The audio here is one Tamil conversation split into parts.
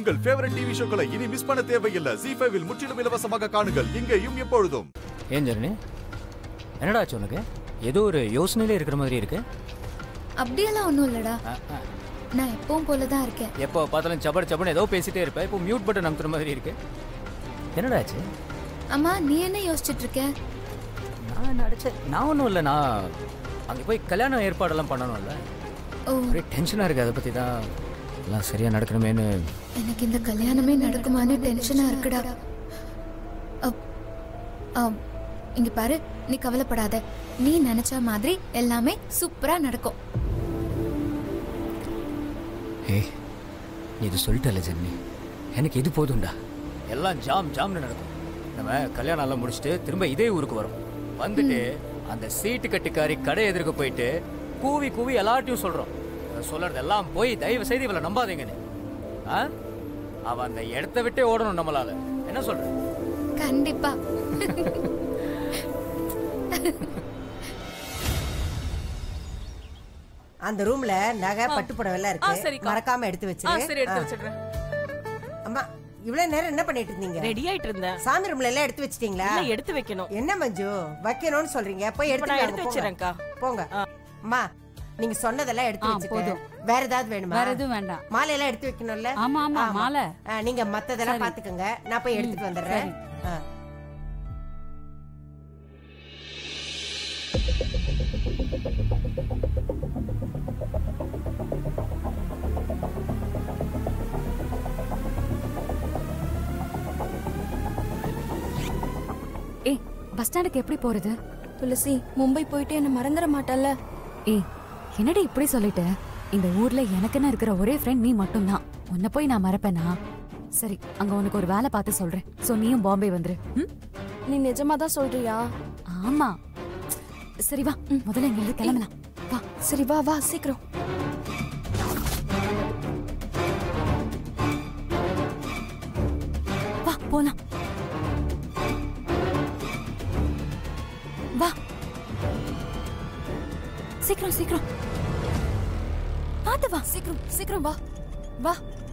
உங்கள் ஃபேவரட் டிவி ஷோக்களை இனி மிஸ் பண்ண தேவையில்லை ஜி ஃபைவில் முற்றிலும் இலவசமாக காணுங்கள் இங்கேயும் எப்பொழுதும் ஏன் ஜெர்னி என்னடா ஆச்சு உனக்கு ஏதோ ஒரு யோசனையிலே இருக்கிற மாதிரி இருக்கு அப்படியெல்லாம் ஒன்றும் இல்லடா ஆ, ஆ. நான் எப்பவும் போல தான் இருக்கேன் எப்போ பார்த்தாலும் சபட சபட ஏதோ பேசிட்டே இருப்ப இப்போ மியூட் பட்டன் அமுத்துற மாதிரி இருக்கு என்னடா ஆச்சு அம்மா நீ என்ன யோசிச்சுட்டு இருக்க நான் நடிச்சேன் நான் ஒன்றும் இல்லை நான் அங்கே போய் கல்யாணம் ஏற்பாடெல்லாம் பண்ணணும்ல ஓ ஒரே டென்ஷனாக இருக்குது அதை பற்றி தான் எல்லாம் சரியாக நடக்கணுமேனு எனக்கு இந்த கல்யாணமே நடக்குமான்னு டென்ஷனா இருக்குடா அப்- ஆம், இங்க பாரு நீ கவலைப்படாத நீ நினைச்ச மாதிரி எல்லாமே சூப்பரா நடக்கும் ஏய் நீ இது சொல்லிட்டல ஜெர்னி எனக்கு இது போதும்டா எல்லாம் ஜாம் ஜாம்னு நடக்கும் நம்ம கல்யாணம் எல்லாம் முடிச்சுட்டு திரும்ப இதே ஊருக்கு வரோம் வந்துட்டு அந்த சீட்டு கட்டுக்காரி கடை எதிர்க்க போயிட்டு கூவி கூவி எல்லார்ட்டையும் சொல்றோம் இவ சொல்றதெல்லாம் போய் தயவு செய்து இவளை நம்பாதீங்கன்னு ஆ அவ அந்த இடத்த விட்டே ஓடணும் நம்மளால என்ன சொல்ற கண்டிப்பா அந்த ரூம்ல நகை பட்டு புடவை எல்லாம் ஆ, இருக்கு சரிக்கா. மறக்காம எடுத்து ஆ வச்சிரு சரி எடுத்து ஆ. வச்சிடுறேன் அம்மா இவ்வளவு நேரம் என்ன பண்ணிட்டு இருந்தீங்க ரெடி ஆயிட்டு இருந்தேன் சாமி ரூம்ல எல்லாம் எடுத்து வச்சிட்டீங்களா இல்ல எடுத்து வைக்கணும் என்ன மஞ்சு வைக்கணும்னு சொல்றீங்க போய் இப்ப நான் எடுத்து எடுத்து வச்சிடறேன்க்கா போங்க அம்மா நீங்க சொன்னதெல்லாம் எடுத்து ஆ, வச்சுட்டு போதும். வேற ஏதாவது வேணுமா வேற எதுவும் வேண்டாம் மாலை எல்லாம் எடுத்து வைக்கணும்ல ஆமா ஆமா மாலை ஆ, நீங்க மத்ததெல்லாம் சரி. பாத்துக்கோங்க நான் போய் எடுத்துட்டு வந்துடுறேன் ஆ. ஏய் பஸ் ஸ்டாண்டுக்கு எப்படி போறது துளசி மும்பை போயிட்டு என்ன மறந்துட மாட்டல்ல ஏய் என்னடி இப்படி சொல்லிட்ட இந்த ஊர்ல எனக்குன்னு இருக்கிற ஒரே ஃப்ரெண்ட் நீ மட்டும்தான் உன்னை போய் நான் மறப்பேனா சரி அங்க உனக்கு ஒரு வேலை பார்த்து சொல்றேன் சோ நீயும் பாம்பே வந்துரு ம்? நீ நிஜமா தான் சொல்றியா ஆமா சரி வா முதல்ல இங்க இருந்து கிளம்பலாம் வா சரி வா வா சீக்கிரம் வா போலாம் வா சீக்கிரம் சீக்கிரம் பார்த்து வா சீக்கிரம் சீக்கிரம் வா வா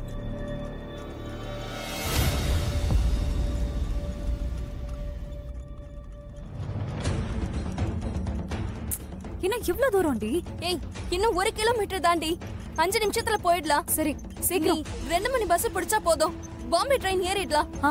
இன்னும் இவ்ளோ தூரம் டி ஏய் இன்னும் ஒரு கிலோமீட்டர் தாண்டி அஞ்சு நிமிஷத்துல போயிடலாம் சரி நீ சீக்கிரம் ரெண்டு மணி பஸ் பிடிச்சா போதும் பாம்பே ட்ரெயின் ஏறிடலாம் ஆ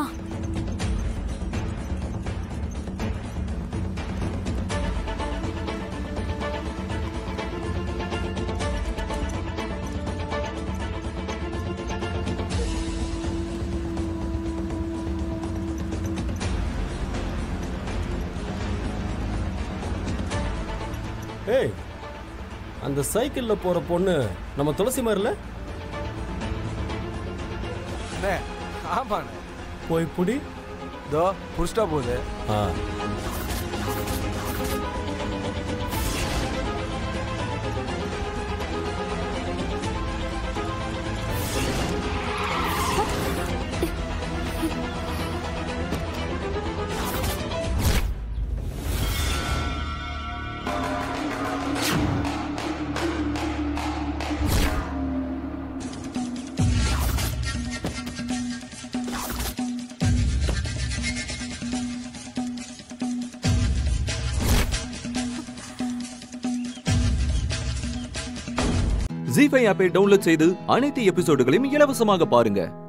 ஏய் அந்த சைக்கிள்ல போற பொண்ணு நம்ம துளசி மாதிரில அண்ணே ஆமாண்ணே போய் புடி இதோ புடிச்சிட்டா போகுது ஆ ஜி ஃபைவ் ஆப்பை டவுன்லோட் செய்து அனைத்து எபிசோடுகளையும் இலவசமாக பாருங்க